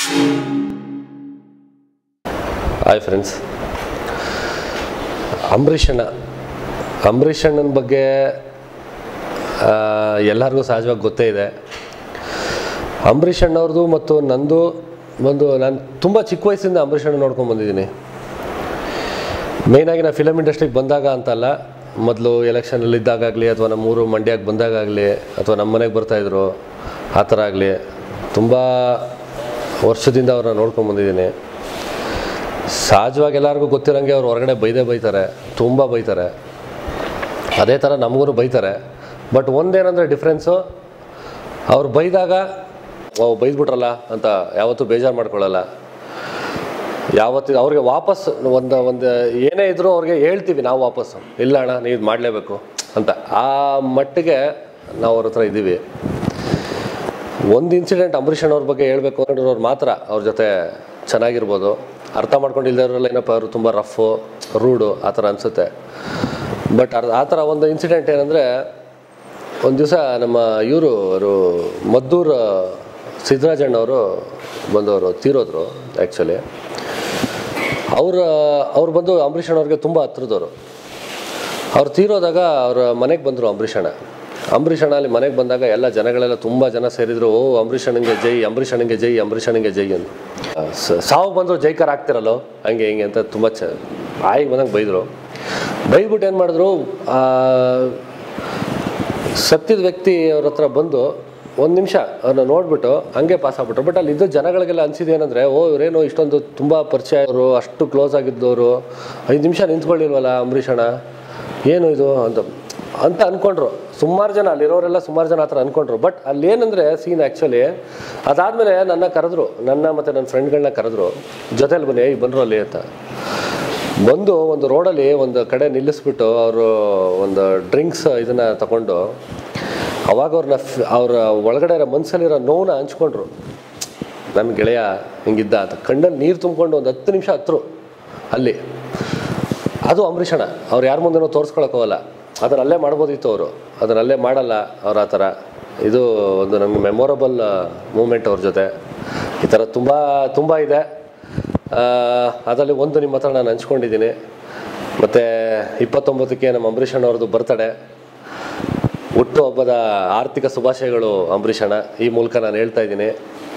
hi friends Ambareesh ಅಣ್ಣ ಅಂಬರೀಷ್ ಅಣ್ಣನ ಬಗ್ಗೆ ಆ, ಎಲ್ಲರಿಗೂ ಸಹಜವಾಗಿ ಗೊತ್ತೇ ಇದೆ ಅಂಬರೀಷ್ ಅಣ್ಣವ್ರದ್ದು ಮತ್ತು ನಂದು ಒಂದು ನಾನು ತುಂಬ ಚಿಕ್ಕ ವಯಸ್ಸಿಂದ ಅಂಬರೀಷ್ ಅಣ್ಣ ನೋಡ್ಕೊಂಡು ಬಂದಿದ್ದೀನಿ ಮೇಯ್ನಾಗಿ ನಾನು ಫಿಲಮ್ ಇಂಡಸ್ಟ್ರಿಗೆ ಬಂದಾಗ ಅಂತಲ್ಲ ಮೊದಲು ಎಲೆಕ್ಷನಲ್ಲಿ ಇದ್ದಾಗಲಿ ಅಥವಾ ನಮ್ಮೂರು ಮಂಡ್ಯಕ್ಕೆ ಬಂದಾಗಲಿ ಅಥವಾ ನಮ್ಮ ಮನೆಗೆ ಬರ್ತಾಯಿದ್ರು ಆ ಥರ ಆಗಲಿ ತುಂಬ ವರ್ಷದಿಂದ ಅವ್ರನ್ನ ನೋಡ್ಕೊಂಡು ಬಂದಿದ್ದೀನಿ ಸಹಜವಾಗಿ ಎಲ್ಲರಿಗೂ ಗೊತ್ತಿರೋಂಗೆ ಅವ್ರು ಹೊರಗಡೆ ಬೈದೇ ಬೈತಾರೆ ತುಂಬ ಬೈತಾರೆ ಅದೇ ಥರ ನಮಗೂ ಬೈತಾರೆ ಬಟ್ ಒಂದೇನಂದರೆ ಡಿಫ್ರೆನ್ಸು ಅವ್ರು ಬೈದಾಗ ಓ ಬೈದ್ಬಿಟ್ರಲ್ಲ ಅಂತ ಯಾವತ್ತೂ ಬೇಜಾರು ಮಾಡ್ಕೊಳ್ಳಲ್ಲ ಯಾವತ್ತು ಅವ್ರಿಗೆ ವಾಪಸ್ ಒಂದು ಒಂದು ಏನೇ ಇದ್ರೂ ಅವ್ರಿಗೆ ಹೇಳ್ತೀವಿ ನಾವು ವಾಪಸ್ ಇಲ್ಲ ಅಣ್ಣ ನೀವು ಇದು ಮಾಡಲೇಬೇಕು ಅಂತ ಆ ಮಟ್ಟಿಗೆ ನಾವು ಅವ್ರ ಹತ್ರ ಇದ್ದೀವಿ ಒಂದು ಇನ್ಸಿಡೆಂಟ್ ಅಂಬರೀಷ್ ಅಣ್ಣವ್ರ ಬಗ್ಗೆ ಹೇಳ್ಬೇಕು ಅನ್ನೋರು ಮಾತ್ರ ಅವ್ರ ಜೊತೆ ಚೆನ್ನಾಗಿರ್ಬೋದು ಅರ್ಥ ಮಾಡ್ಕೊಂಡಿಲ್ದವ್ರೆಲ್ಲ ಏನಪ್ಪ ಅವರು ತುಂಬ ರಫು ರೂಡು ಆ ಥರ ಅನಿಸುತ್ತೆ ಬಟ್ ಅರ್ ಆ ಥರ ಒಂದು ಇನ್ಸಿಡೆಂಟ್ ಏನಂದರೆ ಒಂದು ದಿವಸ ನಮ್ಮ ಇವರು ಅವರು ಮದ್ದೂರು ಸಿದ್ದರಾಜಣ್ಣವರು ಬಂದವರು ತೀರೋದ್ರು ಆ್ಯಕ್ಚುಲಿ ಅವ್ರ ಅವ್ರು ಬಂದು ಅಂಬರೀಷ್ ಅಣ್ಣವ್ರಿಗೆ ತುಂಬ ಹತ್ರದವರು ಅವ್ರು ತೀರೋದಾಗ ಅವ್ರ ಮನೆಗೆ ಬಂದರು ಅಂಬರೀಷ್ ಅಣ್ಣ ಅಂಬರೀಷ್ ಅಣ್ಣ ಅಲ್ಲಿ ಮನೆಗೆ ಬಂದಾಗ ಎಲ್ಲ ಜನಗಳೆಲ್ಲ ತುಂಬ ಜನ ಸೇರಿದ್ರು ಓ ಅಂಬರೀಷ್ ಅಣ್ಣಂಗೆ ಜೈ ಅಂಬರೀಷ್ ಅಣ್ಣಂಗೆ ಜೈ ಅಂಬರೀಷ್ ಅಣ್ಣಂಗೆ ಜೈ ಅಂತ ಸ- ಸಾವು ಬಂದರು ಜೈಕಾರ ಆಗ್ತಿರಲ್ಲೋ ಹಂಗೆ ಹಿಂಗೆ ಅಂತ ತುಂಬ ಚ ಆಯಿಗೆ ಬಂದಂಗೆ ಬೈದರು ಬೈದ್ಬಿಟ್ಟು ಏನು ಮಾಡಿದ್ರು ಆ, ಸತ್ತಿದ ವ್ಯಕ್ತಿ ಅವ್ರ ಹತ್ರ ಬಂದು ಒಂದು ನಿಮಿಷ ಅವ್ರನ್ನ ನೋಡ್ಬಿಟ್ಟು ಹಂಗೆ ಪಾಸ್ ಆಗ್ಬಿಟ್ರು ಬಟ್ ಅಲ್ಲಿ ಇದ್ದ ಜನಗಳಿಗೆಲ್ಲ ಅನ್ಸಿದ್ದು ಏನಂದರೆ ಓ ಇವರೇನೋ ಇಷ್ಟೊಂದು ತುಂಬ ಪರಿಚಯ ಅವರು ಅಷ್ಟು ಕ್ಲೋಸ್ ಆಗಿದ್ದವರು ಐದು ನಿಮಿಷ ನಿಂತ್ಕೊಳ್ಳಿಲ್ವಲ್ಲ ಅಂಬರೀಷ್ ಅಣ್ಣ ಏನು ಇದು ಅಂತ ಅಂತ ಅಂದ್ಕೊಂಡ್ರು ಸುಮಾರು ಜನ ಅಲ್ಲಿರೋರೆಲ್ಲ ಸುಮಾರು ಜನ ಆ ಥರ ಅಂದ್ಕೊಂಡ್ರು ಬಟ್ ಅಲ್ಲಿ ಏನಂದರೆ ಸೀನ್ ಆ್ಯಕ್ಚುಲಿ ಅದಾದಮೇಲೆ ನನ್ನ ಕರೆದ್ರು ನನ್ನ ಮತ್ತು ನನ್ನ ಫ್ರೆಂಡ್ಗಳನ್ನ ಕರೆದ್ರು ಜೊತೆಲಿ ಬನ್ನಿ ಏಯ್ ಬಂದರು ಅಲ್ಲಿ ಅಂತ ಬಂದು ಒಂದು ರೋಡಲ್ಲಿ ಒಂದು ಕಡೆ ನಿಲ್ಲಿಸ್ಬಿಟ್ಟು ಅವರು ಒಂದು ಡ್ರಿಂಕ್ಸ್ ಇದನ್ನು ತಗೊಂಡು ಅವಾಗ ಅವ್ರನ್ನ ಫ್- ಅವ್ರ ಒಳಗಡೆ ಇರೋ ಮನಸ್ಸಲ್ಲಿರೋ ನೋವನ್ನ ಹಂಚ್ಕೊಂಡ್ರು ನನ್ನ ಗೆಳೆಯ ಹಿಂಗಿದ್ದ ಅಂತ ಕಣ್ಣಲ್ಲಿ ನೀರು ತುಂಬಿಕೊಂಡು ಒಂದು ಹತ್ತು ನಿಮಿಷ ಹತ್ರು ಅಲ್ಲಿ ಅದು ಅಂಬರೀಷ್ ಅಣ್ಣ ಅವ್ರು ಯಾರ ಮುಂದೆನೂ ತೋರಿಸ್ಕೊಳಕ್ಕೋಗಲ್ಲ ಅದನ್ನ ಅಲ್ಲೇ ಮಾಡ್ಬೋದಿತ್ತು ಅವರು ಅದನ್ನ ಅಲ್ಲೇ ಮಾಡಲ್ಲ ಅವ್ರು ಆ ಥರ ಇದು ಒಂದು ನನಗೆ ಮೆಮೊರಬಲ್ ಮೂಮೆಂಟ್ ಅವ್ರ ಜೊತೆ ಈ ಥರ ತುಂಬ ತುಂಬ ಇದೆ ಆ, ಅದರಲ್ಲಿ ಒಂದು ನಿಮ್ಮ ಹತ್ರ ನಾನು ಹಂಚ್ಕೊಂಡಿದ್ದೀನಿ ಮತ್ತು ಇಪ್ಪತ್ತೊಂಬತ್ತಕ್ಕೆ ನಮ್ಮ ಅಂಬರೀಷ್ ಅಣ್ಣವ್ರದ್ದು ಬರ್ತಡೆ ಹುಟ್ಟುಹಬ್ಬದ ಆರ್ಥಿಕ ಶುಭಾಶಯಗಳು ಅಂಬರೀಷ್ ಅಣ್ಣ ಈ ಮೂಲಕ ನಾನು ಹೇಳ್ತಾ ಇದ್ದೀನಿ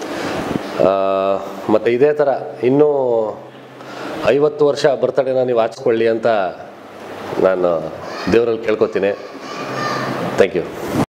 ಮತ್ತು ಇದೇ ಥರ ಇನ್ನೂ ಐವತ್ತು ವರ್ಷ ಬರ್ತಡೇನ ನೀವು ಆಚರಿಸ್ಕೊಳ್ಳಿ ಅಂತ ನಾನು ದೇವರಲ್ಲಿ ಕೇಳ್ಕೊತೀನಿ ಥ್ಯಾಂಕ್ ಯು